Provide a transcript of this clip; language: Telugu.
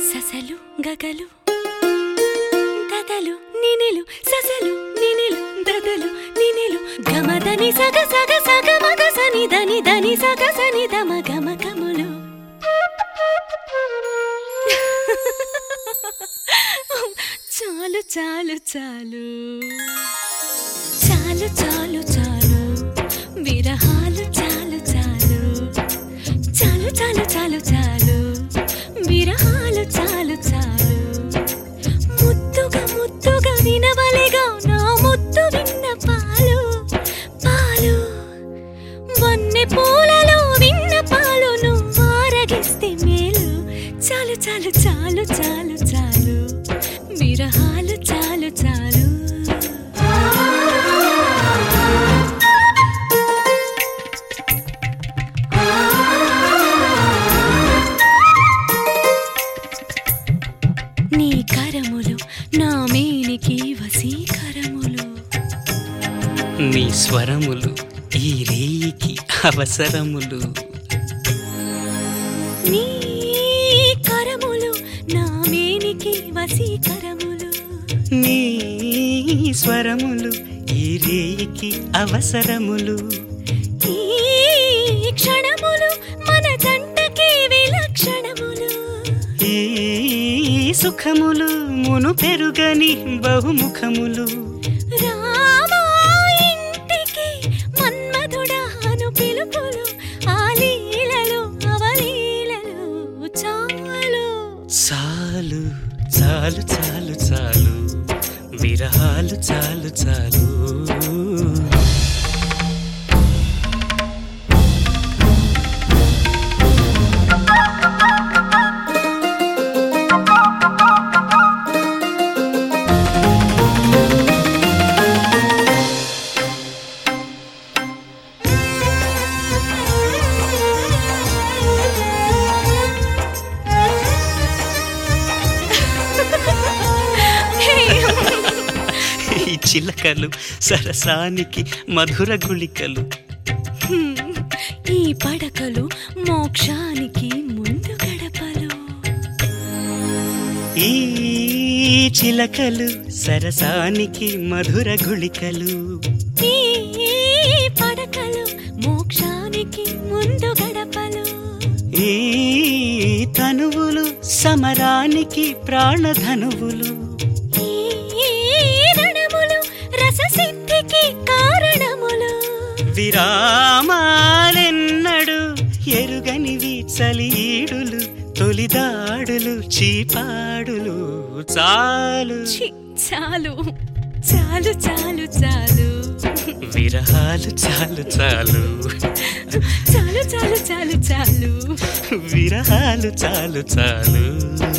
ససలు గగలు దదలు నినిలు ససలు నినిలు దదలు నినిలు గమదని సగ సగ సగ మగ సని దని దని సగ సని దమ గమ గములు చాలు చాలు చాలు చాలు చాలు చాలు విరహాలు చాలు చాలు చాలు చాలు చాలు చాలు విరహాలు చాలు చాలు ముద్దుగా ముద్దుగా వినవలిగా నా ముద్దు విన్న పాలు పాలు వన్నె పూలలో విన్న పాలు నువ్వు ఆరగిస్తే మేలు చాలు చాలు చాలు చాలు చాలు విరహాలు చాలు చాలు నీ కరములు నా మేనికి వసీకరములు నీ స్వరములు ఈ రేయికి అవసరములు నీ కరములు నా మేనికి వసీకరములు నీ స్వరములు ఈ రేయికి అవసరములు ఈ క్షణములు మన జంటకి విలక్షణములు ఈ సుఖములు మును పెరుగని బహుముఖములు రామా ఇంటికి మన్మధుడాను పిలుపులు ఆ లీలలు అవలీలలు చాలు చాలు చాలు చాలు చాలు విరహాలు చాలు చాలు ఈ చిలకలు సరసానికి మధుర గుళికలు ఈ పడకలు మోక్షానికి ముందు గడపలు ఈ చిలకలు సరసానికి మధుర గుళికలు ఈ పడకలు మోక్షానికి ముందు గడపలు ఈ తనువులు సమరానికి ప్రాణధనువులు ఈ రణములు రససిద్ధికి కారణములు విరామాలెన్నడు ఎరుగనివి చలీడులు తొలిదాడులు చీపాడులు చాలు ఛీ, చాలు చాలు చాలు చాలు విరహాలు చాలు చాలు చాలు చాలు చాలు చాలు విరహాలు చాలు చాలు